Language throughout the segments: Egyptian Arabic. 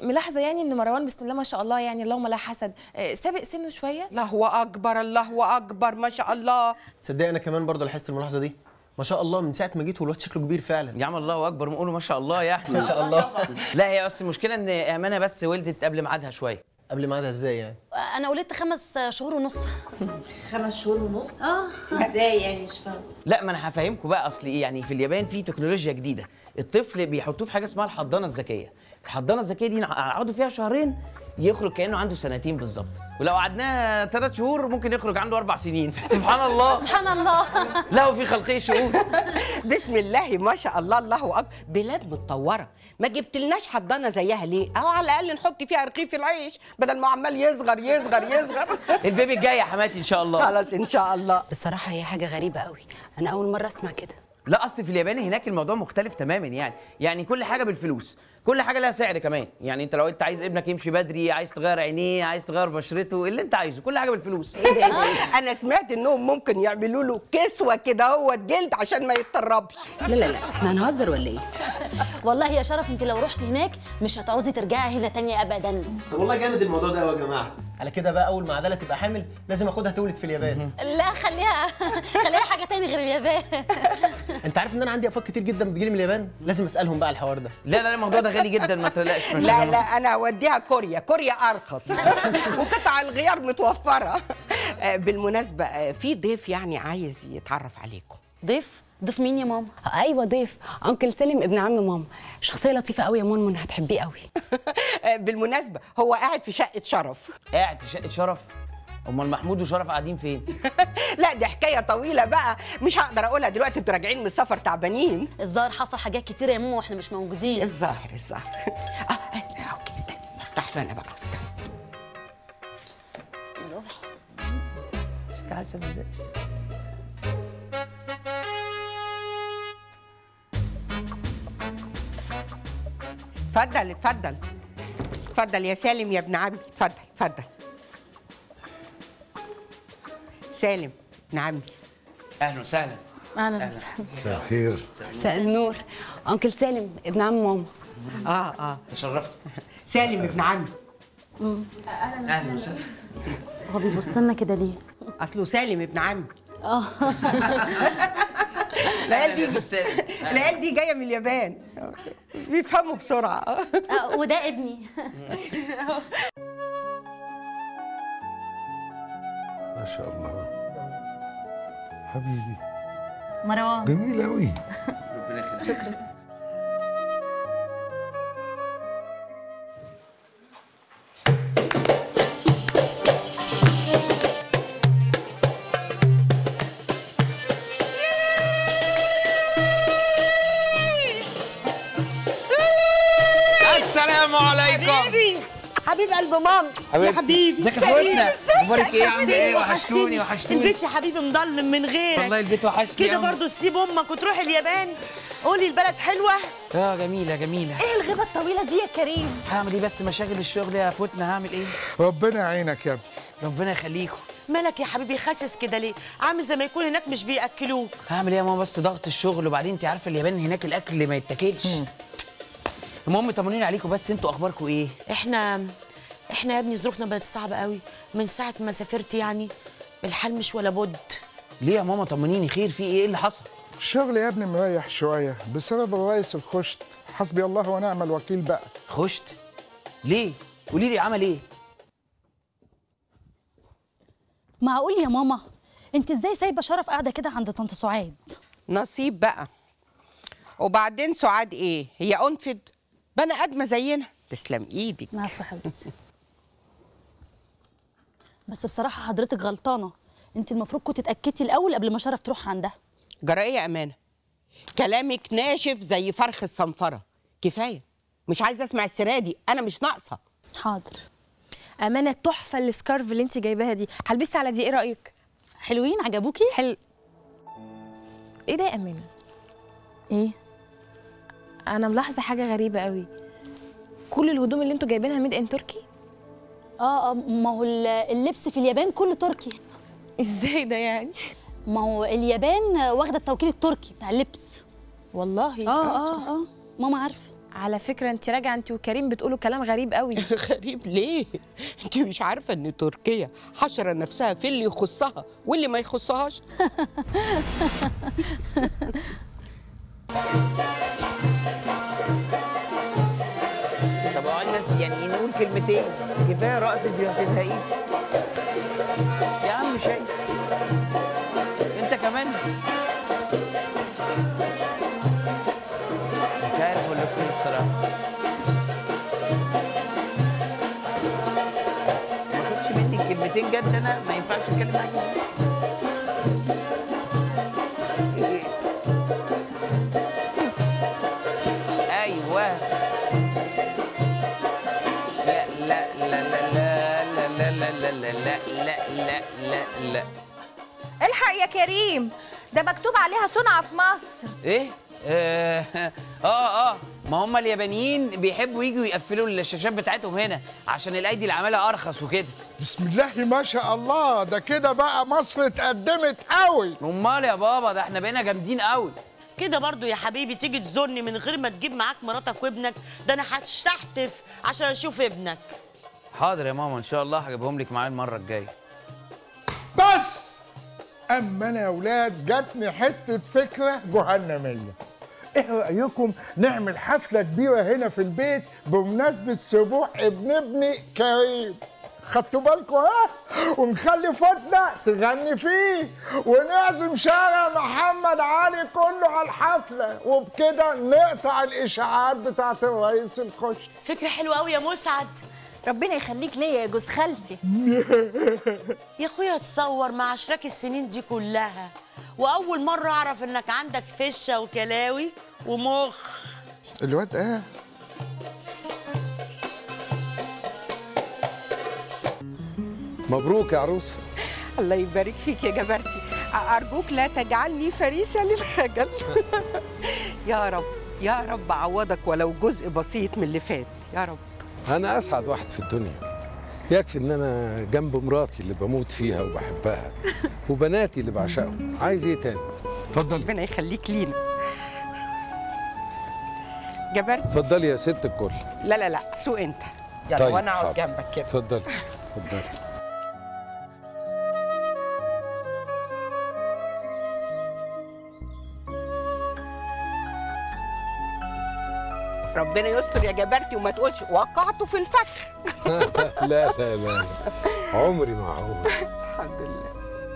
ملاحظه يعني ان مروان بسم الله ما شاء الله يعني اللهم لا حسد آه، سابق سنه شويه الله اكبر الله اكبر ما شاء الله تصدق انا كمان برضه لاحظت الملاحظه دي ما شاء الله من ساعه ما جيت والواد شكله كبير فعلا يا عم الله اكبر نقوله ما شاء الله يا احمد ما شاء الله لا هي بس المشكله ان امانه بس ولدت قبل ميعادها شويه قبل ميعادها ازاي يعني انا ولدت خمس شهور ونص خمس شهور ونص اه ازاي يعني مش فاهمه لا ما انا هفهمكم بقى اصل ايه يعني في اليابان في تكنولوجيا جديده الطفل بيحطوه في حاجه اسمها الحضانه الذكيه الحضانه الذكيه دي نقعدوا فيها شهرين يخرج كانه عنده سنتين بالظبط ولو قعدناه ثلاث شهور ممكن يخرج عنده اربع سنين سبحان الله سبحان الله له في خلقه شؤون بسم الله ما شاء الله الله اكبر بلاد متطوره ما جبتلناش حضانه زيها ليه او على الاقل نحط فيها رغيف العيش بدل ما عمال يصغر يصغر يصغر البيبي الجاي يا حماتي ان شاء الله خلاص ان شاء الله بصراحة هي حاجة غريبة قوي أنا أول مرة أسمع كده لا اصل في اليابان هناك الموضوع مختلف تماما يعني يعني كل حاجه بالفلوس كل حاجه لها سعر كمان يعني انت لو انت عايز ابنك يمشي بدري عايز تغير عينيه عايز تغير بشرته اللي انت عايزه كل حاجه بالفلوس إيه ده إيه ده إيه انا سمعت انهم ممكن يعملوا له كسوه كده هو جلد عشان ما يتطربش ده؟ لا لا لا إحنا هنهزر ولا إيه؟ والله يا شرف انت لو رحتي هناك مش هتعوزي ترجعي هنا تاني ابدا طب والله جامد الموضوع ده قوي يا جماعه على كده بقى اول ما عداله تبقى حامل لازم اخدها تولد في اليابان لا خليها خليها حاجه تاني غير اليابان انت عارف ان انا عندي افاق كتير جدا بتجيلي من اليابان لازم اسالهم بقى على الحوار ده لا لا لا الموضوع ده غالي جدا ما تقلقش مش لا لا انا اوديها كوريا كوريا ارخص وقطع الغيار متوفره آه، بالمناسبه آه، في ضيف يعني عايز يتعرف عليكم ضيف ضيف مين يا ماما أيوة ضيف أنكل سالم ابن عم ماما شخصية لطيفة قوي يا منمن هتحبيه قوي آه، بالمناسبه هو قاعد في شقه شرف قاعد في شقه شرف امال محمود وشرف قاعدين فين لا دي حكايه طويله بقى مش هقدر اقولها دلوقتي انتوا راجعين من السفر تعبانين الظاهر حصل حاجات كتير يا ماما واحنا مش موجودين الظاهر الظاهر اه آه، اوكي استنى افتح له انا بقى استنى شفت عسل ازاي اتفضل اتفضل اتفضل يا سالم يا ابن عمي اتفضل اتفضل سالم ابن عمي اهلا وسهلا اهلا وسهلا مساء الخير مساء النور أنكل سالم ابن عم ماما اه اه تشرفت سالم ابن عمي اهلا وسهلا هو بيبص لنا كده ليه اصله سالم ابن عمي اه العيال دي أهلاً وسهلا. العيال دي جايه من اليابان بيفهموا بسرعه آه، وده ابني ما شاء الله حبيبي مروان جميل قوي ربنا يخليك السلام عليكم حبيب قلب مام يا حبيبي ازيك يا اخواتنا اخبارك ايه عامل ايه وحشتوني وحشتوني البيت يا حبيبي مضلم من غيرك والله البيت وحشني كده أوي. برضو تسيب امك وتروح اليابان قولي البلد حلوه اه جميله جميله ايه الغيبه الطويله دي يا كريم هعمل ايه بس مشاغل الشغل يا فوتنا هعمل ايه ربنا يعينك يا ابني ربنا يخليكم مالك يا حبيبي خاسس كده ليه عامل زي ما يكون هناك مش بياكلوك هعمل ايه يا ماما بس ضغط الشغل وبعدين انت عارفه اليابان هناك الاكل ما يتاكلش المهم طمنوني عليكم بس انتوا اخباركم ايه احنا احنا يا ابني ظروفنا بقت صعبه قوي من ساعه ما سافرت يعني الحال مش ولا بد ليه يا ماما طمنيني خير في ايه ايه اللي حصل الشغل يا ابني مريح شويه بسبب الرئيس الخشت حسبي الله ونعم الوكيل بقى خشت ليه قولي لي عمل ايه معقول يا ماما انت ازاي سايبه شرف قاعده كده عند طنط سعاد نصيب بقى وبعدين سعاد ايه هي انفد بني ادمه زينا تسلم ايدك نعم حبيبتي بس بصراحه حضرتك غلطانه انت المفروض كنت اتاكدتي الاول قبل ما شرف تروح عندها جرائيه امانه كلامك ناشف زي فرخ الصنفره كفايه مش عايزه اسمع السيره دي انا مش ناقصه حاضر امانه تحفه السكارف اللي انت جايباها دي هلبسها على دي ايه رايك حلوين عجبوكي حلو ايه ده يا امانه ايه انا ملاحظه حاجه غريبه قوي كل الهدوم اللي انتوا جايبينها ميد ان تركي اه اه ما هو ال- اللبس في اليابان كله تركي ازاي ده يعني ما هو اليابان واخده التوكيل التركي بتاع اللبس والله اه اه اه ماما عارفه على فكره انت راجعه انت وكريم بتقولوا كلام غريب قوي غريب ليه انت مش عارفه ان تركيا حشره نفسها في اللي يخصها واللي ما يخصهاش طب اقعد بس يعني نقول كلمتين كفايه رقص انت ما بتزهقيش يا عم شايف انت كمان مش عارف اقول لكم ايه بصراحه ما اخدش مني كلمتين جد انا ما ينفعش اتكلم معاك ايوه لا لا لا لا لا لا لا لا لا لا لا لا لا لا الحق يا كريم ده مكتوب عليها صنع في مصر ايه اه اه اه ما هم اليابانيين بيحبوا يجوا يقفلوا الشاشات بتاعتهم هنا عشان الايدي اللي عملها ارخص وكده بسم الله ما شاء الله ده كده بقى مصر اتقدمت قوي امال يا بابا ده احنا بقينا جامدين قوي كده برضو يا حبيبي تيجي تزورني من غير ما تجيب معاك مراتك وابنك ده انا هتشتحتف عشان اشوف ابنك حاضر يا ماما ان شاء الله هجيبهم لك معايا المره الجايه بس اما انا يا اولاد جاتني حته فكره جهنميه ايه رايكم نعمل حفله كبيره هنا في البيت بمناسبه سبوع ابن ابني كريم خدتوا بالكم ها ونخلي فتنة تغني فيه ونعزم شارع محمد علي كله على الحفلة وبكده نقطع الإشاعات بتاعت الرئيس الخش فكرة حلوة قوي يا مسعد ربنا يخليك ليا يا جوز خالتي يا اخويا تصور مع اشراك السنين دي كلها واول مرة اعرف انك عندك فشة وكلاوي ومخ الواد ايه مبروك يا عروسه الله يبارك فيك يا جبرتي أرجوك لا تجعلني فريسة للخجل يا رب يا رب عوضك ولو جزء بسيط من اللي فات يا رب انا اسعد واحد في الدنيا يكفي ان انا جنب مراتي اللي بموت فيها وبحبها وبناتي اللي بعشقهم عايز ايه تاني اتفضلي ربنا يخليك لينا جبرتي اتفضلي يا ست الكل لا لا لا سوق انت يلا طيب، وانا اقعد حاضر. جنبك كده اتفضلي اتفضلي ربنا يستر يا جبرتي وما تقولش وقعته في الفخ لا لا لا عمري ما عمري الحمد لله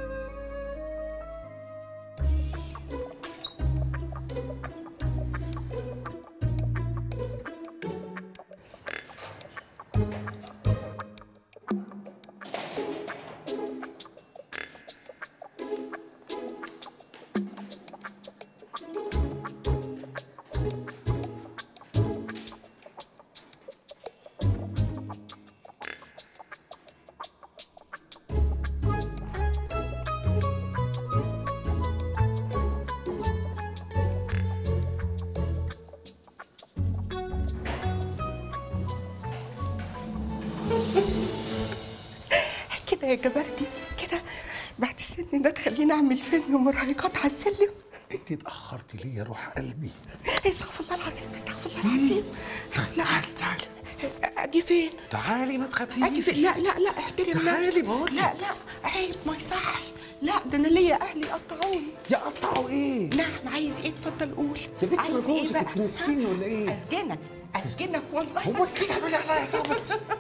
كده يا جبرتي كده بعد السن ده تخليني اعمل فيلم مراهقات على السلم انت اتاخرتي ليه يا روح قلبي استغفر الله العظيم استغفر الله العظيم لا تعالي تعالي اجي فين تعالي ما تخافيش اجي فين لا لا لا احترم تعالي نفسك بقول لا لا عيب ما يصحش لا ده انا ليا اهلي يقطعوني يقطعوا ايه نعم عايز ايه اتفضل قول يا بنتي عايز ايه جوزك بقى انت نسيتيني ولا ايه اسجنك اسجنك والله هو انت بتعملي عليا صبر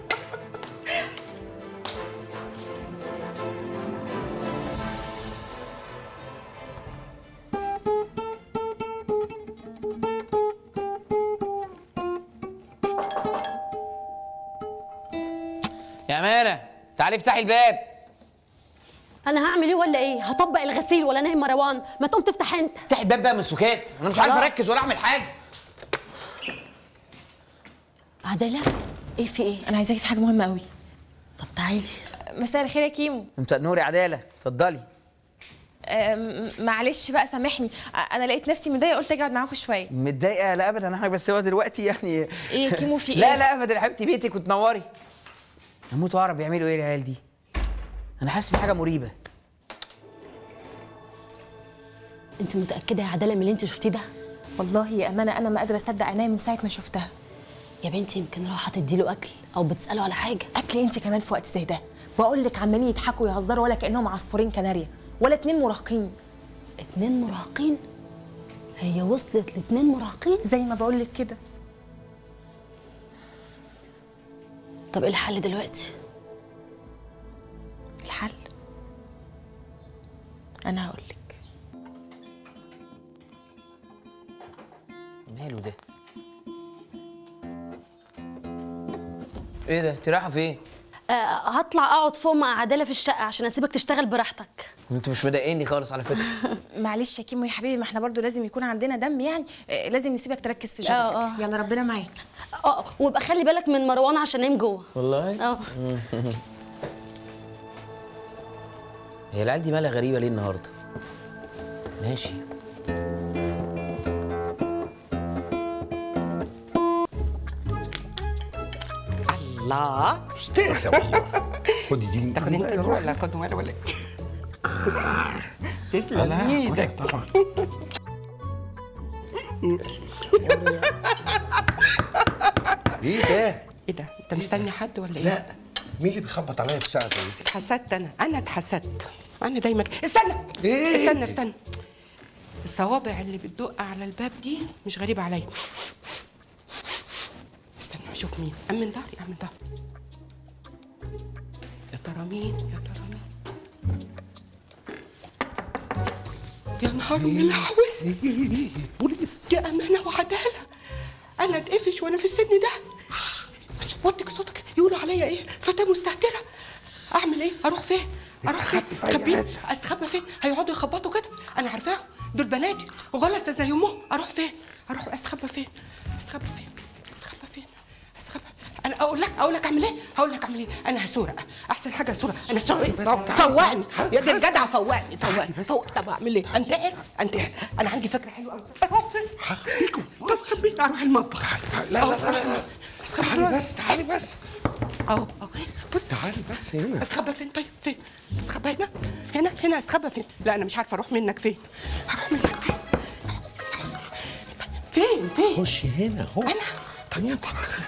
يا مانا تعالي افتحي الباب انا هعمل ايه ولا ايه هطبق الغسيل ولا نايم مروان ما تقوم تفتح انت افتحي الباب بقى من سكات انا مش عارف خلاص. اركز ولا اعمل حاجه عداله ايه في ايه انا عايزاكي في حاجه مهمه قوي طب تعالي مساء الخير يا كيمو مساء النور يا عداله اتفضلي أم، معلش بقى سامحني أ- انا لقيت نفسي متضايقه قلت اجي اقعد معاكم شويه متضايقه لا ابدا انا بس هو دلوقتي يعني ايه يا كيمو في لا ايه لا ابدا يا حبيبتي بيتك وتنوري هموت واعرف بيعملوا ايه العيال دي انا حاسس بحاجه مريبه انت متاكده يا عداله من اللي انت شفتيه ده والله يا امانه انا ما قادره اصدق عينيا من ساعه ما شفتها يا بنتي يمكن رايحه تديله اكل او بتساله على حاجه اكل انت كمان في وقت زي ده بقول لك عمالين يضحكوا ويهزروا ولا كانهم عصفورين كناريا ولا اتنين مراهقين اتنين مراهقين هي وصلت لاتنين مراهقين زي ما بقول لك كده طب ايه الحل دلوقتي الحل انا هقول لك ماله ده ايه ده انت رايحه فين آه هطلع اقعد فوق مع عداله في الشقه عشان اسيبك تشتغل براحتك انت مش مضايقني خالص على فكره معلش يا كيمو يا حبيبي ما احنا برضو لازم يكون عندنا دم يعني آه، لازم نسيبك تركز في آه، شغلك آه. يلا ربنا معاك اه وابقى خلي بالك من مروان عشان نايم جوه والله اه هي العيال دي مالها غريبه ليه النهارده ماشي الله استاذه والله خدي دي تاخد انت دي ولا خد وانا ولا إيه؟ تسلم ايدك طبعا ايه ده؟ ايه ده انت مستني حد ولا ايه لا مين اللي بيخبط عليا في ساعه زي دي؟ اتحسدت انا انا اتحسدت انا دايما استنى إيه؟ استنى استنى الصوابع اللي بتدق على الباب دي مش غريبه عليا استنى اشوف مين امن ظهري امن ظهري يا ترى مين يا ترى مين يا نهار ملحوس بوليس يا امانه وعداله انا اتقفش وانا في السن ده بس وطك صوتك يقولوا عليا ايه فتاه مستهتره اعمل ايه اروح فين اروح فين استخبي في أي خبيني حتة. استخبى فين هيقعدوا يخبطوا كده انا عارفاهم دول بناتي وغلسه زي امهم اروح فين اروح استخبى فين استخبى فين استخبى فين استخبى انا اقول لك اقول لك اعمل ايه هقول لك اعمل ايه انا هسرق احسن حاجه هسرق انا سرق فوقني يا دي الجدع فوقني فوقني فوق طب اعمل ايه انتحر انتحر انا عندي فكره حلوه قوي اروح فين هخبيكم طب خبيني اروح المطبخ لا أهو، لا لا أروح لا المطبخ. استخبى تعالي فين؟ بس تعالي بس اهو اهو بص تعالي بس هنا استخبى فين طيب فين استخبى هنا هنا هنا استخبى فين لا انا مش عارفه اروح منك فين هروح منك فين يا حسني يا حسني فين فين خشي هنا اهو انا طيب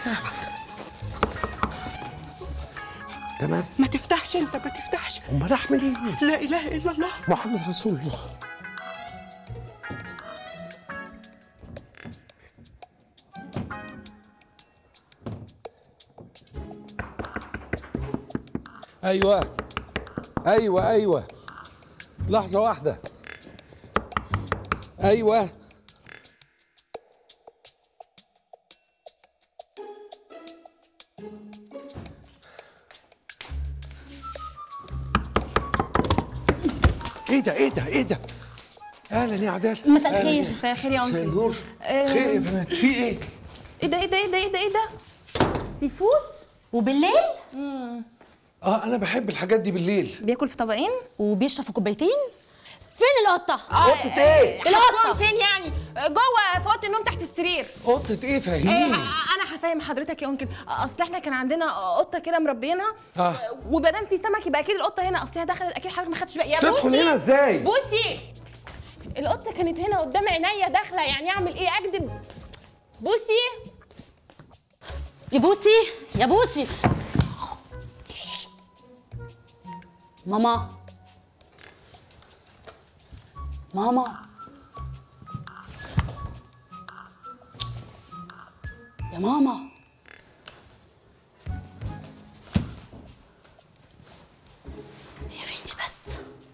تمام ما تفتحش انت ما تفتحش امال اعمل ايه؟ لا اله الا الله محمد رسول الله ايوه ايوه ايوه لحظه واحده ايوه ايه ده ايه ده ايه ده اهلا يا عدال مساء أهلاً. الخير. مساء الخير يا مساء انكل النور خير يا بنات في ايه ايه ده ايه ده ايه ده ايه ده ايه ده سي فود وبالليل اه انا بحب الحاجات دي بالليل بياكل في طبقين وبيشرب في كوبايتين فين القطه قطه ايه القطه فين يعني جوه في اوضه النوم تحت السرير قطه ايه إيه، فهميني انا هفهم حضرتك يا انكل اصل احنا كان عندنا قطه كده مربينها آه. وما دام في سمك يبقى اكيد القطه هنا اصل هي دخلت اكيد حضرتك ما خدتش بالك يا تدخل بوسي هنا ازاي بوسي القطه كانت هنا قدام عينيا داخله يعني اعمل ايه اكذب بوسي يا بوسي يا بوسي ماما ماما يا ماما يا بنتي بس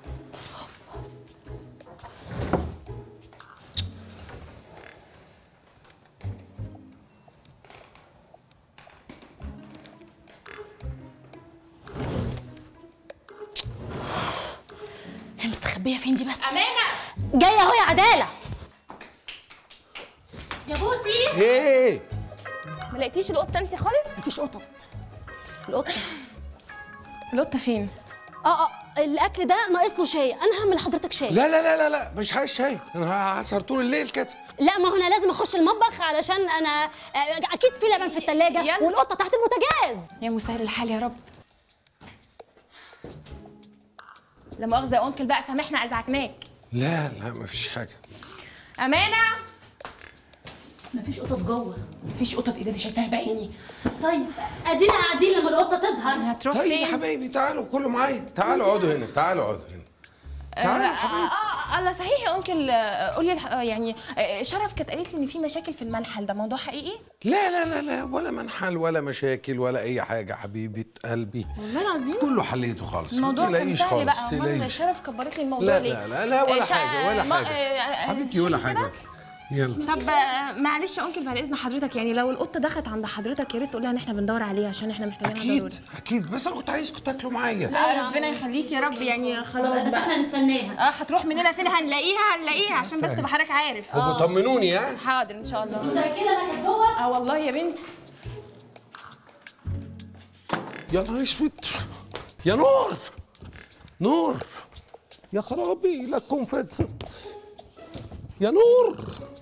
هي مستخبيه فين دي بس امانه جايه اهو يا عداله يا بوسي ايه ما لقيتيش القطه انت خالص مفيش قطط القطه القطه فين اه اه الاكل ده ناقص له شاي انا هعمل لحضرتك شاي لا لا لا لا لا مش عايز شاي انا هسهر طول الليل كده لا ما هو انا لازم اخش المطبخ علشان انا آه، اكيد في لبن في التلاجة يلا. والقطه تحت البوتاجاز يا مسهل الحال يا رب لا مؤاخذه يا انكل بقى سامحنا ازعجناك لا لا مفيش حاجه امانه مفيش قطط جوه مفيش قطط ايه ده انا شايفاها بعيني طيب ادينا قاعدين لما القطه تظهر هتروح طيب يا فين؟ حبايبي تعالوا كله معايا تعالوا اقعدوا هنا تعالوا اقعدوا هنا آه, تعالوا آه, اه الله صحيح يا انكل آه، قولي الح- آه، يعني آه، شرف كانت قالت لي ان في مشاكل في المنحل ده موضوع حقيقي؟ لا لا لا لا ولا منحل ولا مشاكل ولا اي حاجه حبيبه قلبي والله العظيم كله حليته خالص الموضوع ما كان تقلقيش سهل خالص بقى امال تقلقيش شرف كبرت لي الموضوع لا ليه؟ لا لا لا ولا آه، شا- حاجه ولا ما- حاجه آه، آه، حبيبتي ولا شوفي كده. حاجه يلا طب آه، معلش يا انكل بعد اذن حضرتك يعني لو القطه دخلت عند حضرتك يا ريت تقول لها ان احنا بندور عليها عشان احنا محتاجينها اكيد ضروري اكيد بس انا كنت عايزكم تاكلوا معايا لا ربنا يخليك يا رب يعني خلاص بس بقى احنا نستناها اه هتروح مننا فين هنلاقيها هنلاقيها عشان بس تبقى حضرتك عارف ابقوا طمنوني ها حاضر ان شاء الله متاكده انها كانت جوه اه والله يا بنتي يا نهار اسود يا نور نور يا خرابي لكم فاتست يا نور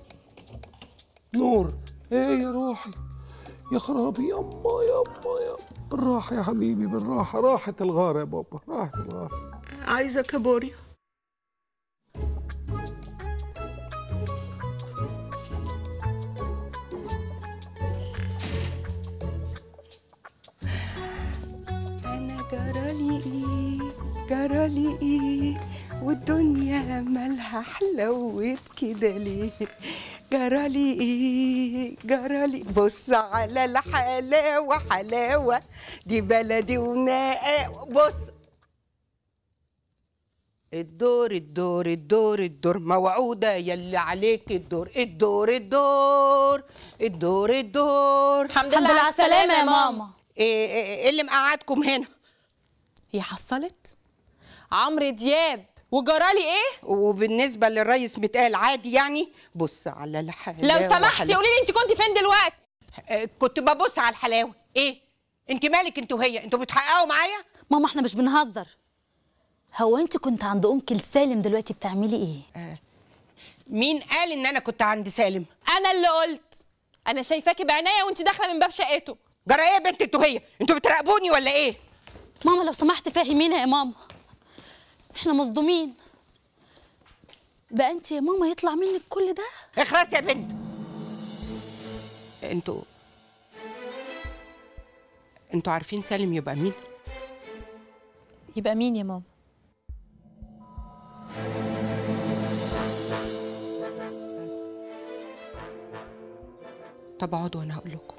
نور ايه يا روحي يا خرابي يما يما يا بالراحة يا حبيبي بالراحة راحة الغارة يا بابا راحة الغارة عايزة كابوريا أنا جرالي إيه جرالي إيه والدنيا مالها حلوت كده ليه جرالي إيه جرالي بص على الحلاوة حلاوة دي بلدي وناقة بص الدور الدور الدور الدور موعودة يلي عليك الدور الدور الدور الدور الدور الحمد لله على السلامة يا ماما ايه إيه- ايه اللي مقعدكم هنا هي حصلت عمرو دياب وجرالي ايه وبالنسبة للريس متقال عادي يعني بص على الحلاوة لو سمحتي حلاوة. قولي لي انت كنت فين دلوقتي آه، كنت ببص على الحلاوة ايه انت مالك انت وهي انتوا بتحققوا معايا ماما احنا مش بنهزر هو انت كنت عند انكل سالم دلوقتي بتعملي ايه مين قال ان انا كنت عند سالم انا اللي قلت انا شايفاكي بعناية وانت داخله من باب شقته جرى ايه يا بنت انتوا هي انتوا بتراقبوني ولا ايه ماما لو سمحت فهمينا يا ماما احنا مصدومين بقى انت يا ماما يطلع منك كل ده اخرس يا بنت انتوا انتوا عارفين سالم يبقى مين يبقى مين يا ماما طب اقعدوا وانا هقول لكم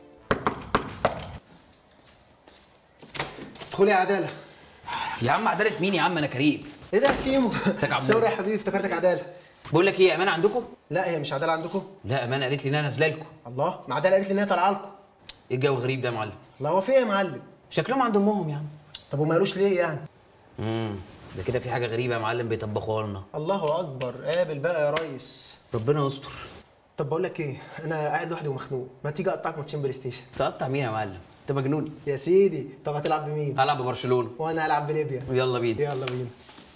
ادخلي يا عداله يا عم عداله مين يا عم انا كريم ايه ده كيمو ازيك يا عبد سوري الله؟ يا حبيبي افتكرتك عداله بقول لك ايه امانه عندكم لا هي مش عداله عندكم لا امانه قالت لي انها نازله لكم الله ما عداله قالت لي ان هي طالعه لكم ايه الجو غريب ده يا معلم لا هو في ايه يا معلم شكلهم عند امهم يا عم طب وما قالوش ليه يعني امم ده كده في حاجه غريبه يا معلم بيطبخوها لنا الله اكبر قابل بقى يا ريس ربنا يستر طب بقول لك ايه انا قاعد لوحدي ومخنوق ما تيجي اقطعك ماتشين بلاي ستيشن تقطع مين يا معلم انت مجنون يا سيدي طب هتلعب بمين هلعب ببرشلونه وانا هلعب بليبيا يلا بينا يلا بينا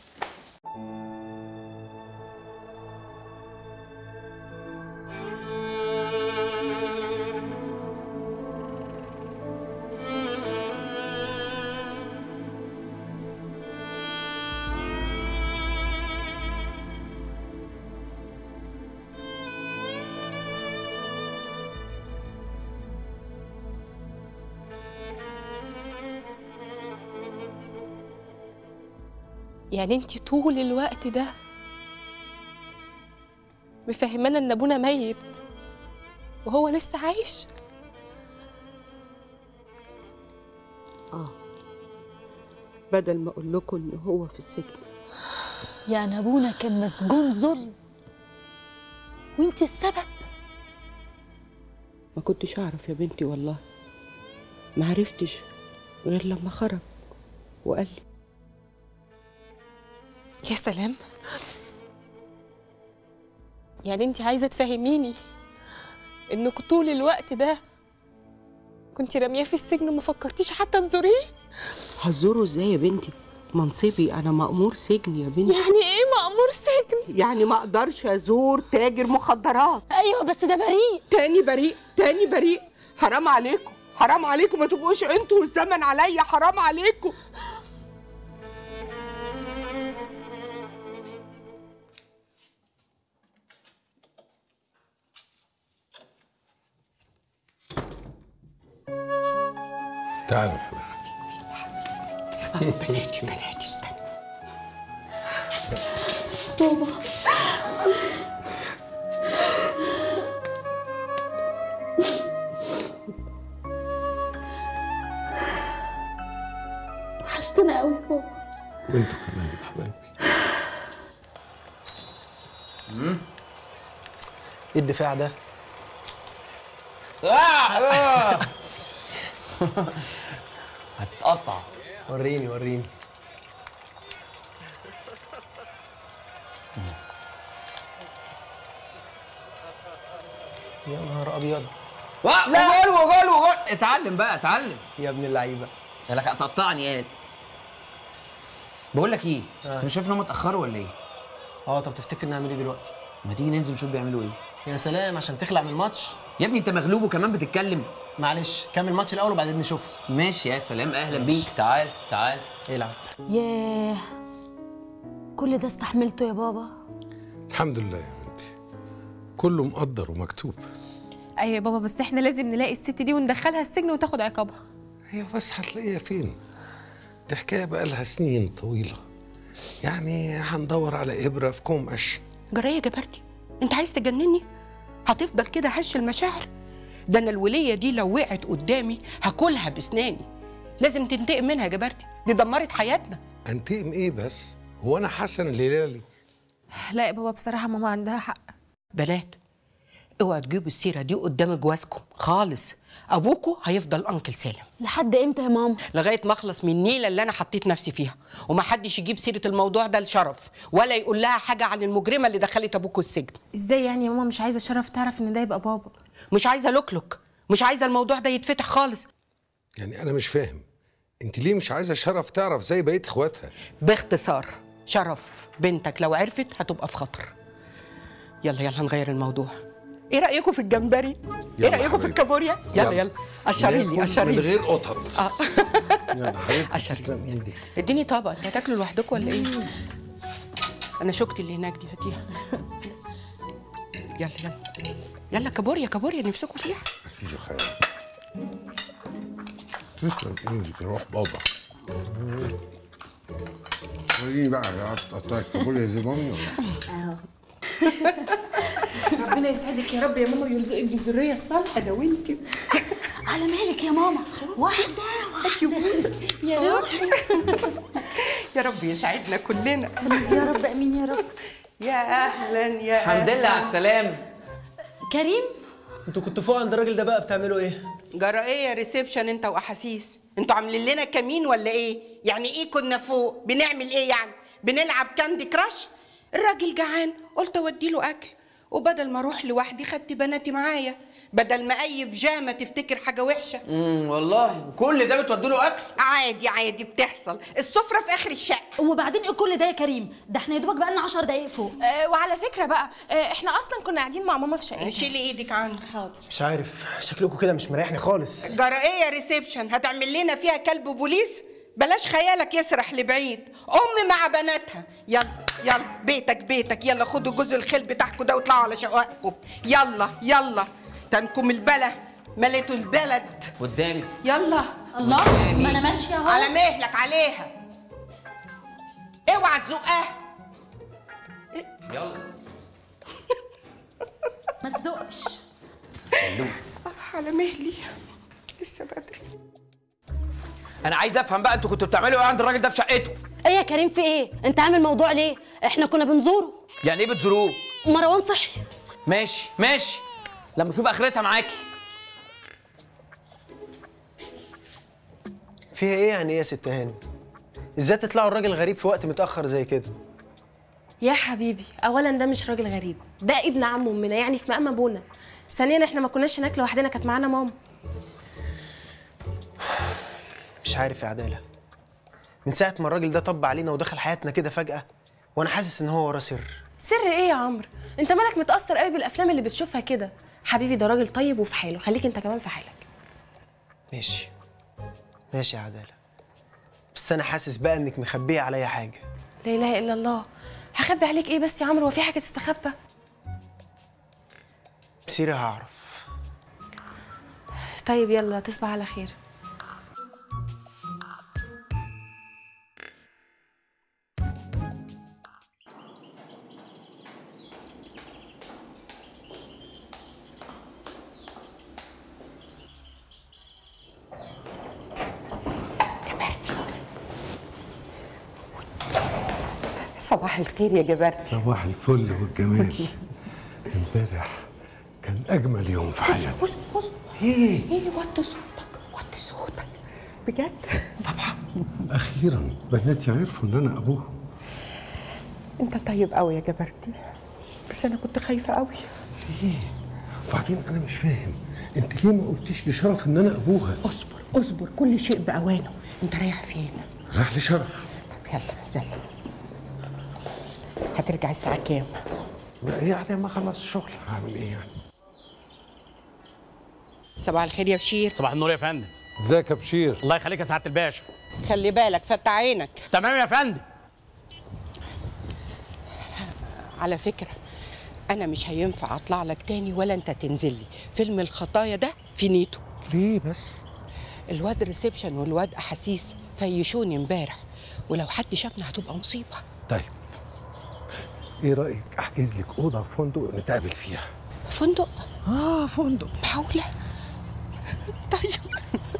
يعني انت طول الوقت ده مفهمانا ان ابونا ميت وهو لسه عايش اه بدل ما اقول لكم ان هو في السجن يعني ابونا كان مسجون ظلم وانت السبب ما كنتش اعرف يا بنتي والله ما عرفتش غير لما خرج وقال لي يا سلام يعني انت عايزه تفهميني انك طول الوقت ده كنت رامياه في السجن وما فكرتيش حتى تزوريه هزوره ازاي يا بنتي منصبي انا مأمور سجن يا بنتي يعني ايه مأمور سجن يعني ما اقدرش ازور تاجر مخدرات ايوه بس ده بريء تاني بريء تاني بريء حرام عليكم حرام عليكم ما تبقوش انتوا والزمن عليا حرام عليكم تعالى يا حبيبي بناتي بناتي استنى بابا وحشتنا قوي بابا وانتوا كمان يا حبايبي ايه الدفاع ده؟ هتتقطع وريني وريني يا نهار ابيض لا وجول وجول وجول اتعلم بقى اتعلم يا ابن اللعيبه يا لك هتقطعني قال بقول لك ايه آه. انت مش شايف انهم اتاخروا ولا ايه اه طب تفتكر نعمل ايه دلوقتي؟ ما تيجي ننزل نشوف بيعملوا ايه يا سلام عشان تخلع من الماتش يا ابني انت مغلوب وكمان بتتكلم معلش كمل الماتش الاول وبعدين نشوفه ماشي يا سلام اهلا بيك تعال تعال العب ياه كل ده استحملته يا بابا الحمد لله يا بنتي كله مقدر ومكتوب ايوه يا بابا بس احنا لازم نلاقي الست دي وندخلها السجن وتاخد عقابها ايوه بس هتلاقيها فين دي حكايه بقى لها سنين طويله يعني هندور على ابره في كوم قش جرايه يا جبرتي انت عايز تجنني هتفضل كده هش المشاعر ده انا الوليه دي لو وقعت قدامي هاكلها بسناني لازم تنتقم منها يا جبرتي دي دمرت حياتنا انتقم ايه بس هو انا حسن الهلالي لا يا بابا بصراحه ماما عندها حق بنات اوعوا تجيبوا السيره دي قدام جوازكم خالص ابوكوا هيفضل انكل سالم لحد امتى يا ماما لغايه ما اخلص من النيله اللي انا حطيت نفسي فيها ومحدش يجيب سيره الموضوع ده لشرف ولا يقول لها حاجه عن المجرمه اللي دخلت ابوكوا السجن ازاي يعني يا ماما مش عايزه شرف تعرف ان ده يبقى بابا مش عايزه لوكلوك مش عايزه الموضوع ده يتفتح خالص يعني انا مش فاهم انت ليه مش عايزه شرف تعرف زي بقيه اخواتها باختصار شرف بنتك لو عرفت هتبقى في خطر يلا يلا نغير الموضوع ايه رايكم في الجمبري ايه يلا رايكم في حبيبي. الكابوريا يلا يلا. يلا قشري لي من قشري لي غير قطط اه يلا حبيبتي قشري تسلم ايدك اديني طبق انت هتاكلوا لوحدكم ولا ايه انا شوكتي اللي هناك دي هاتيها يلا يلا يلا كابوريا كابوريا نفسكم فيها يا خيال تسلم ايدك روح بابا وريني بقى يا قطعت كابوريا زي مامي ولا ربنا يسعدك يا رب يا ماما ويرزقك بالذريه الصالحه انا وانت على مالك يا ماما واحده يا رب يا رب يسعدنا كلنا يا رب امين يا رب يا اهلا يا الحمد لله على السلام كريم انتوا كنتوا فوق عند الراجل ده بقى بتعملوا ايه؟ جرى ايه يا ريسبشن انت واحاسيس انتوا عاملين لنا كمين ولا ايه يعني ايه كنا فوق بنعمل ايه يعني بنلعب كاندي كراش الراجل جعان قلت اودي له اكل وبدل ما اروح لوحدي خدت بناتي معايا بدل ما اي بيجامه تفتكر حاجه وحشه امم والله كل ده بتودوا له اكل عادي عادي بتحصل السفره في اخر الشقه وبعدين ايه كل ده يا كريم ده احنا يا دوبك بقى لنا 10 دقايق فوق آه وعلى فكره بقى آه احنا اصلا كنا قاعدين مع ماما في شقتها شيلي ايدك عنده حاضر مش عارف شكلكم كده مش مريحني خالص جرى ايه يا ريسبشن هتعمل لنا فيها كلب بوليس بلاش خيالك يسرح لبعيد ام مع بناتها يلا يلا بيتك بيتك يلا خدوا جزء الخيل بتاعكم ده واطلعوا على شقائكم يلا يلا تنكم البلا مليتوا البلد قدامي يلا الله ما انا ماشيه اهو على مهلك عليها اوعى تزقها يلا ما تزقش على مهلي لسه بدري انا عايز افهم بقى انتوا كنتوا بتعملوا ايه عند الراجل ده في شقته ايه يا كريم في ايه انت عامل موضوع ليه احنا كنا بنزوره يعني ايه بتزوروه مروان صحي ماشي ماشي لما اشوف اخرتها معاكي فيها ايه يعني ايه يا ست هاني؟ ازاي تطلعوا الراجل غريب في وقت متاخر زي كده؟ يا حبيبي اولا ده مش راجل غريب ده ابن عم امنا يعني في مقام ابونا ثانيا احنا ما كناش هناك لوحدنا كانت معانا ماما مش عارف يا عداله من ساعه ما الراجل ده طب علينا ودخل حياتنا كده فجاه وانا حاسس ان هو وراه سر سر ايه يا عمرو انت مالك متاثر قوي بالافلام اللي بتشوفها كده حبيبي ده راجل طيب وفي حاله خليك انت كمان في حالك ماشي ماشي يا عداله بس انا حاسس بقى انك مخبيه عليا حاجه لا اله الا الله هخبي عليك ايه بس يا عمرو هو في حاجه تستخبى مسيري هعرف طيب يلا تصبح على خير صباح الخير يا جبرتي صباح الفل والجمال امبارح كان اجمل يوم في حياتي بص بص ايه ايه وطي صوتك وطي صوتك بجد اخيرا بناتي عرفوا ان انا ابوهم انت طيب قوي يا جبرتي بس انا كنت خايفه قوي ليه وبعدين انا مش فاهم انت ليه ما قلتيش لشرف ان انا ابوها اصبر اصبر كل شيء باوانه انت رايح فين راح لشرف طب يلا زل هترجع الساعه كام يعني ما خلص الشغل هعمل ايه يعني صباح الخير يا بشير صباح النور يا فندم ازيك يا بشير الله يخليك يا سعاده الباشا خلي بالك فتح عينك تمام يا فندم على فكره انا مش هينفع اطلع لك تاني ولا انت تنزل لي فيلم الخطايا ده فينيتو ليه بس الواد ريسبشن والواد احاسيس فيشوني امبارح ولو حد شافنا هتبقى مصيبه طيب ايه رايك احجز لك اوضه في فندق نتقابل فيها فندق اه فندق معقوله طيب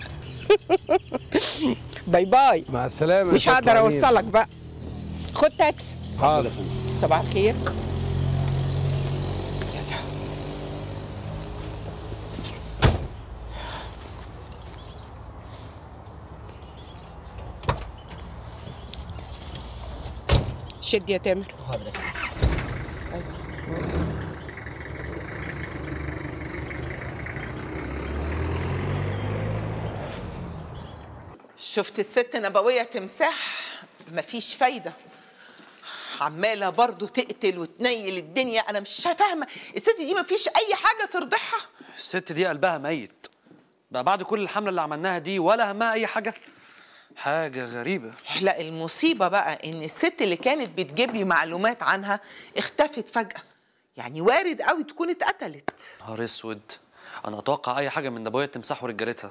باي باي مع السلامه يا مش ست هقدر أمين. اوصلك بقى خد تاكسي حاضر صباح الخير يلا شد يا تامر شفت الست نبوية تمساح مفيش فايدة عمالة برضو تقتل وتنيل الدنيا أنا مش فاهمة الست دي مفيش أي حاجة ترضعها الست دي قلبها ميت بقى بعد كل الحملة اللي عملناها دي ولا همها أي حاجة حاجة غريبة لا المصيبة بقى إن الست اللي كانت بتجيب لي معلومات عنها اختفت فجأة يعني وارد قوي تكون اتقتلت نهار اسود أنا أتوقع أي حاجة من نبوية تمسح ورجالتها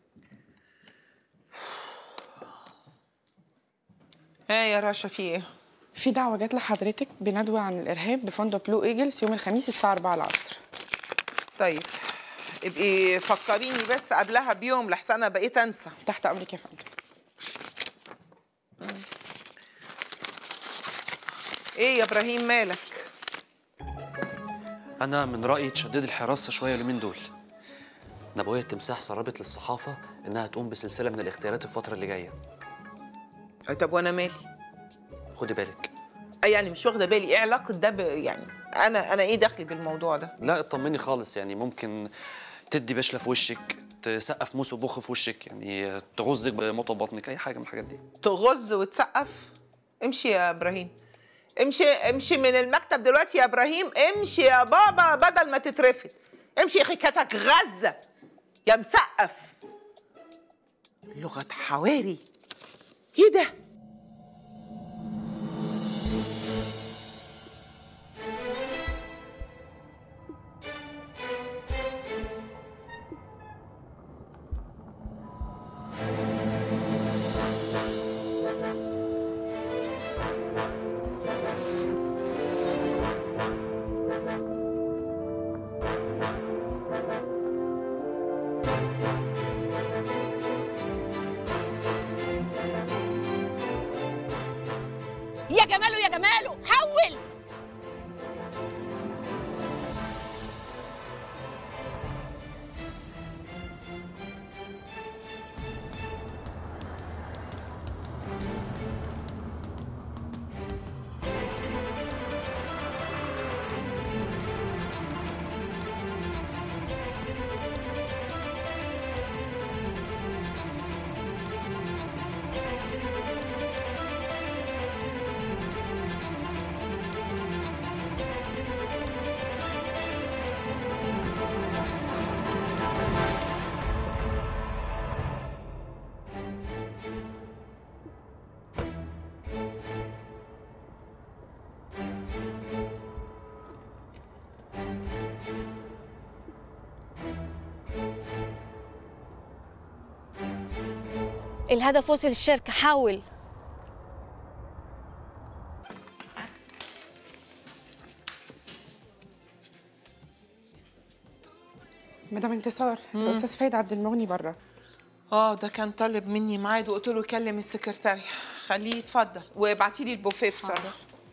ايه يا رشا في ايه؟ في دعوة جات لحضرتك بندوة عن الإرهاب بفندق بلو إيجلز يوم الخميس الساعة 4 العصر طيب ابقي فكريني بس قبلها بيوم لحسن انا بقيت انسى تحت أمرك يا فندم ايه يا ابراهيم مالك؟ أنا من رأيي تشددي الحراسة شوية اليومين دول نبوية تمساح سربت للصحافة إنها تقوم بسلسلة من الاغتيالات الفترة اللي جاية أي طب وانا مالي؟ خدي بالك أي يعني مش واخده بالي ايه علاقه ده ب... يعني انا انا ايه دخلي بالموضوع ده؟ لا اطمني خالص يعني ممكن تدي بشلة في وشك تسقف موس وبخ في وشك يعني تغزك بمطب بطنك أي حاجة من الحاجات دي تغز وتسقف امشي يا ابراهيم امشي امشي من المكتب دلوقتي يا ابراهيم امشي يا بابا بدل ما تترفد امشي يا خيكتك غزه يا مسقف لغه حواري ايه ده يا جماله يا جماله حول الهدف وصل الشركة حاول مدام انتصار الأستاذ فايد عبد المغني بره اه ده كان طالب مني ميعاد وقلت له كلم السكرتارية خليه يتفضل وابعتي لي البوفيه بسرعه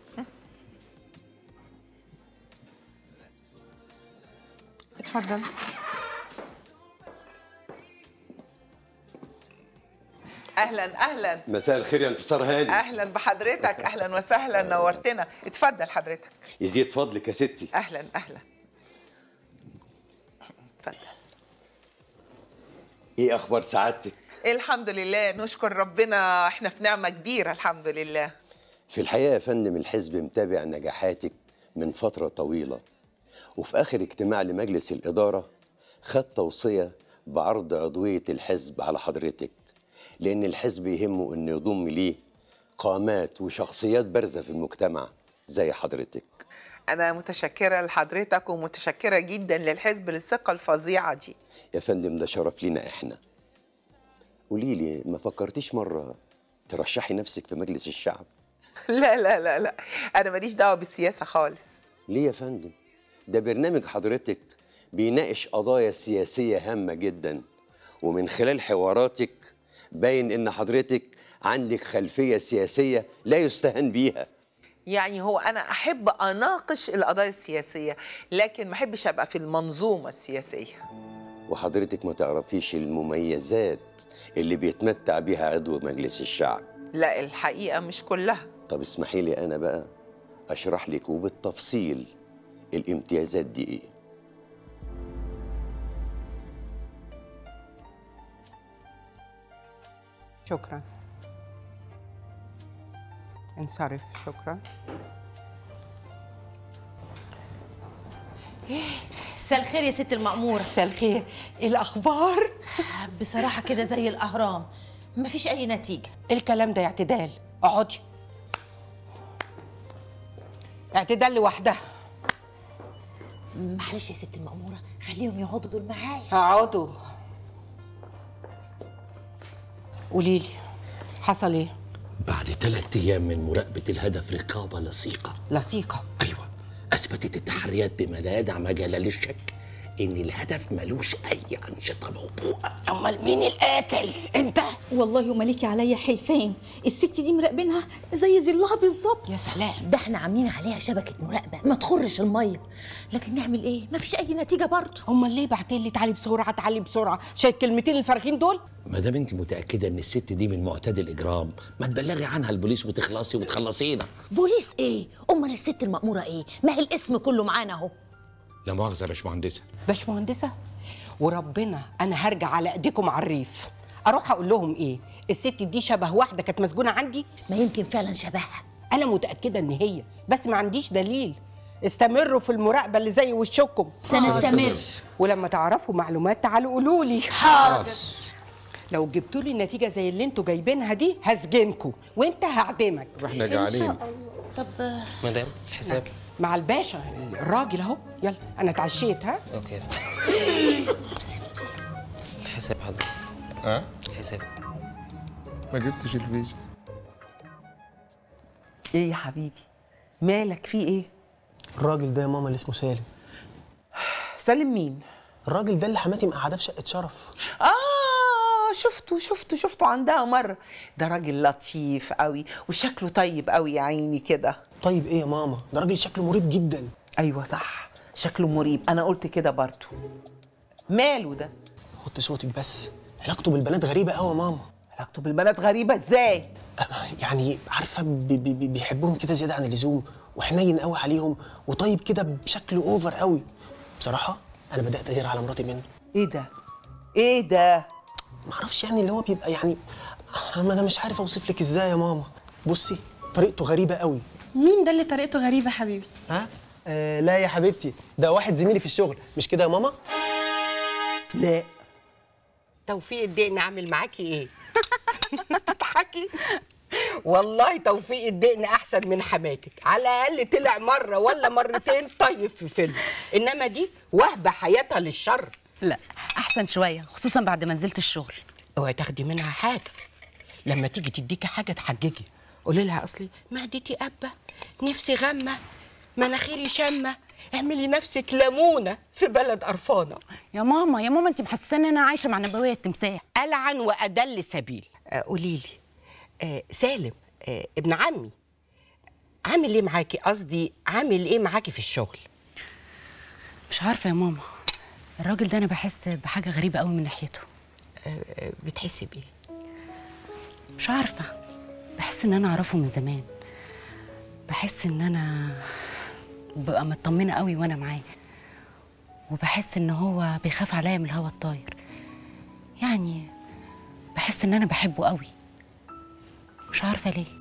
اتفضل اهلا اهلا مساء الخير يا انتصار هاني اهلا بحضرتك اهلا وسهلا نورتنا اتفضل حضرتك يزيد فضلك يا ستي اهلا اهلا ايه اخبار سعادتك الحمد لله نشكر ربنا احنا في نعمه كبيره الحمد لله في الحقيقه يا فندم الحزب متابع نجاحاتك من فتره طويله وفي اخر اجتماع لمجلس الاداره خد توصيه بعرض عضويه الحزب على حضرتك لان الحزب يهمه انه يضم ليه قامات وشخصيات بارزه في المجتمع زي حضرتك انا متشكره لحضرتك ومتشكره جدا للحزب للثقه الفظيعه دي يا فندم ده شرف لينا احنا قولي لي ما فكرتيش مره ترشحي نفسك في مجلس الشعب لا لا لا لا انا ماليش دعوه بالسياسه خالص ليه يا فندم ده برنامج حضرتك بيناقش قضايا سياسيه هامه جدا ومن خلال حواراتك باين ان حضرتك عندك خلفيه سياسيه لا يستهان بيها يعني هو انا احب اناقش القضايا السياسيه لكن ما احبش ابقى في المنظومه السياسيه وحضرتك ما تعرفيش المميزات اللي بيتمتع بيها عضو مجلس الشعب لا الحقيقه مش كلها طب اسمحي لي انا بقى اشرح لك وبالتفصيل الامتيازات دي ايه شكرا انصرف شكرا مساء الخير يا ست المأمورة مساء الخير ايه الأخبار؟ بصراحة كده زي الأهرام مفيش أي نتيجة الكلام ده اعتدال اقعدي اعتدال لوحدها معلش يا ست المأمورة خليهم يقعدوا دول معايا اقعدوا قولي لي حصل ايه؟ بعد ثلاث أيام من مراقبة الهدف رقابة لصيقة لصيقة أيوة أثبتت التحريات بما لا يدع مجال للشك إن الهدف ملوش أي أنشطة موبوءة أمال مين القاتل؟ أنت والله ومليكي عليا حلفين الست دي مراقبينها زي ظلها بالظبط يا سلام ده احنا عاملين عليها شبكة مراقبة ما تخرش المية لكن نعمل ايه؟ مفيش أي نتيجة برضه امال ليه بعتين لي تعالي بسرعه تعالي بسرعه شايف الكلمتين الفارغين دول ما دام أنت متأكدة إن الست دي من معتاد الإجرام ما تبلغي عنها البوليس وتخلصي وتخلصينا بوليس ايه؟ أمال الست المأمورة ايه؟ ما هي الاسم كله معانا أهو لا مؤاخذة يا باشمهندسة باشمهندسه وربنا انا هرجع على ايديكم على الريف اروح اقول لهم ايه الست دي شبه واحده كانت مسجونه عندي ما يمكن فعلا شبهها انا متاكده ان هي بس ما عنديش دليل استمروا في المراقبه اللي زي وشكم سنستمر. ولما تعرفوا معلومات تعالوا قولوا لي حاضر. لو جبتوا لي نتيجه زي اللي انتوا جايبينها دي هسجنكم وانت هعدمك احنا جعانين طب مدام الحساب مع الباشا الراجل اهو يلا انا اتعشيت ها اوكي الحساب حضرتك ها الحساب ما جبتش الفيزا ايه يا حبيبي مالك في ايه الراجل ده يا ماما اللي اسمه سالم سالم مين الراجل ده اللي حماتي مقعداه في شقه شرف اه شفته شفته شفته عندها مره ده راجل لطيف قوي وشكله طيب قوي يا عيني كده طيب ايه يا ماما ده راجل شكله مريب جدا ايوه صح شكله مريب انا قلت كده برضه ماله ده حط صوتك بس علاقته بالبنات غريبه قوي يا ماما علاقته بالبنات غريبه ازاي يعني عارفه بي بي بي- بيحبهم كده زياده عن اللزوم وحنين قوي عليهم وطيب كده بشكل اوفر قوي بصراحه انا بدات اغير على مراتي منه ايه ده ايه ده معرفش يعني اللي هو بيبقى يعني انا أنا مش عارف اوصف لك ازاي يا ماما بصي طريقته غريبه قوي مين ده اللي طريقته غريبة حبيبي؟ ها آه لا يا حبيبتي ده واحد زميلي في الشغل مش كده يا ماما لا توفيق الدقن عامل معاكي ايه تضحكي والله توفيق الدقن احسن من حماتك على الاقل طلع مره ولا مرتين طيب في فيلم انما دي وهبه حياتها للشر لا احسن شويه خصوصا بعد ما نزلت الشغل اوعي تاخدي منها حاجه لما تيجي تديكي حاجه تحججي قولي لها اصلي معدتي قبه نفسي غمه مناخيري شمه اعملي نفسك ليمونه في بلد قرفانه يا ماما يا ماما انت محسساني ان انا عايشه مع نبويه التمساح ألعن وأدل سبيل آه، قولي لي آه سالم آه ابن عمي عامل ايه معاكي قصدي عامل ايه معاكي في الشغل مش عارفه يا ماما الراجل ده انا بحس بحاجه غريبه قوي من ناحيته بتحسي بايه مش عارفه بحس ان انا اعرفه من زمان بحس ان انا ببقى مطمنه قوي وانا معاه وبحس ان هو بيخاف عليا من الهوا الطاير يعني بحس ان انا بحبه قوي مش عارفه ليه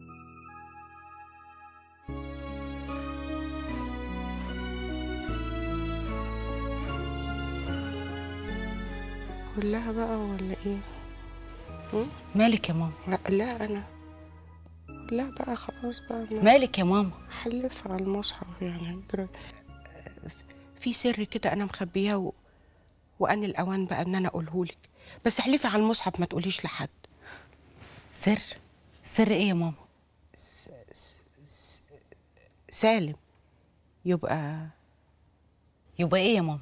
كلها بقى ولا ايه هم؟ مالك يا ماما لا لا انا لا بقى خلاص بقى أنا مالك يا ماما حلف على المصحف يعني هجري. في سر كده انا مخبياه و... وان الاوان بقى ان انا اقوله لك بس احلفي على المصحف ما تقوليش لحد سر سر ايه يا ماما سالم يبقى يبقى ايه يا ماما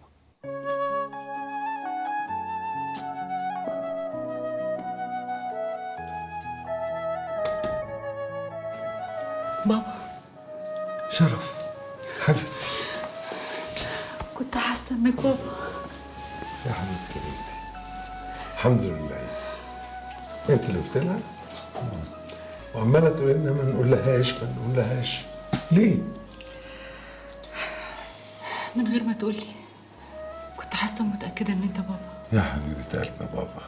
بابا شرف حبيبتي كنت حاسه انك بابا يا حبيبتي بنتي الحمد لله انت اللي قلت لها وعماله تقول لنا ما نقولهاش ما نقولهاش ليه؟ من غير ما تقولي كنت حاسه متاكده ان انت بابا يا حبيبه قلب بابا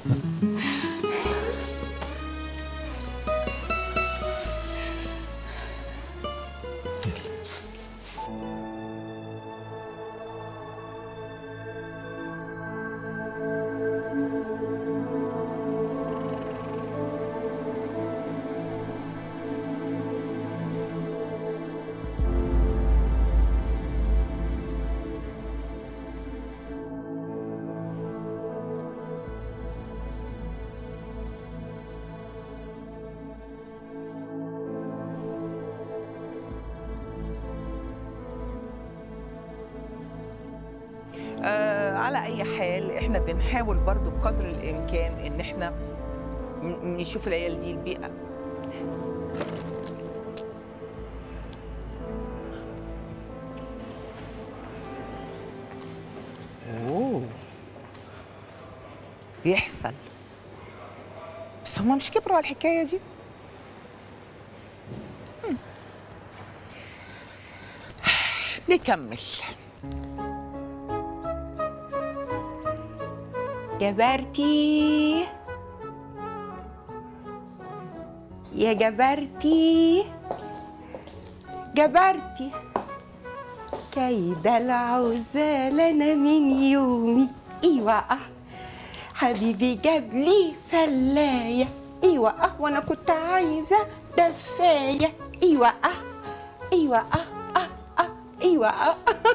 آه على اي حال احنا بنحاول برضو بقدر الامكان ان احنا ن- نشوف العيال دي البيئه اوه بيحصل بس هما مش كبروا على الحكايه دي هم. نكمل جبرتي يا جبرتي جبرتي كيد العزال انا من يومي ايوه اه حبيبي جاب لي فلايه ايوه اه وانا كنت عايزه دفايه ايوه اه ايوه اه اه اه ايوه اه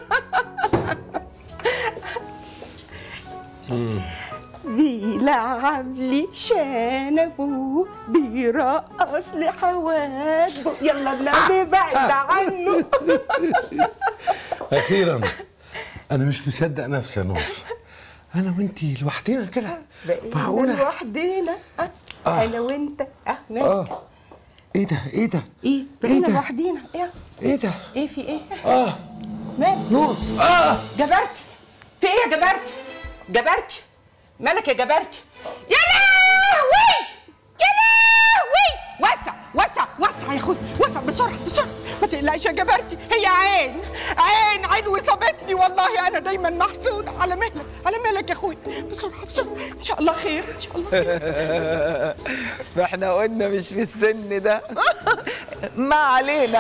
بيلعب لي شنبه بيرقص لي حواجبه يلا النبي بعد عنه اخيرا انا مش مصدق نفسي يا نور انا وانتي لوحدنا كده بقينا معقولة؟ لوحدنا آه. انا وانت اه مالك اه ايه ده ايه ده ايه بقينا ده؟ لوحدينا ايه ايه ده ايه في ايه اه مالك نور اه جبرتي في ايه يا جبرتي جبرتي مالك يا جبرتي يا لهوي يا لهوي وسع وسع وسع يا اخوي وسع بسرعه بسرعه ما تقلقش يا جبرتي هي عين عين عين وصابتني والله انا دايما محسود على مهلك على مهلك يا اخوي بسرعه بسرعه ان شاء الله خير ان شاء الله خير ما احنا قلنا مش في السن ده ما علينا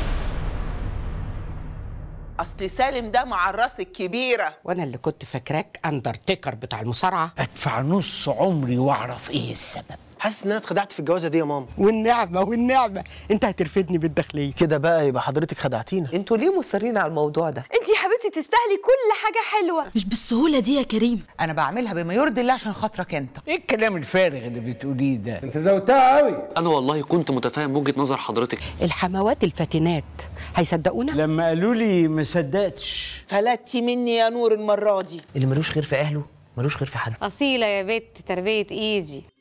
اصل سالم ده مع الراس الكبيره وانا اللي كنت فاكراك اندرتيكر بتاع المصارعه ادفع نص عمري واعرف ايه السبب حاسس ان انا اتخدعت في الجوازه دي يا ماما والنعمه والنعمه انت هترفدني بالداخليه كده بقى يبقى حضرتك خدعتينا انتوا ليه مصرين على الموضوع ده انت يا حبيبتي تستاهلي كل حاجه حلوه مش بالسهوله دي يا كريم انا بعملها بما يرضي الله عشان خاطرك انت ايه الكلام الفارغ اللي بتقوليه ده انت زودتها قوي انا والله كنت متفاهم وجهه نظر حضرتك الحموات الفاتنات هيصدقونا لما قالوا لي ما صدقتش فلتي مني يا نور المره دي اللي ملوش خير في اهله ملوش خير في حد أصيلة يا بت تربية إيدي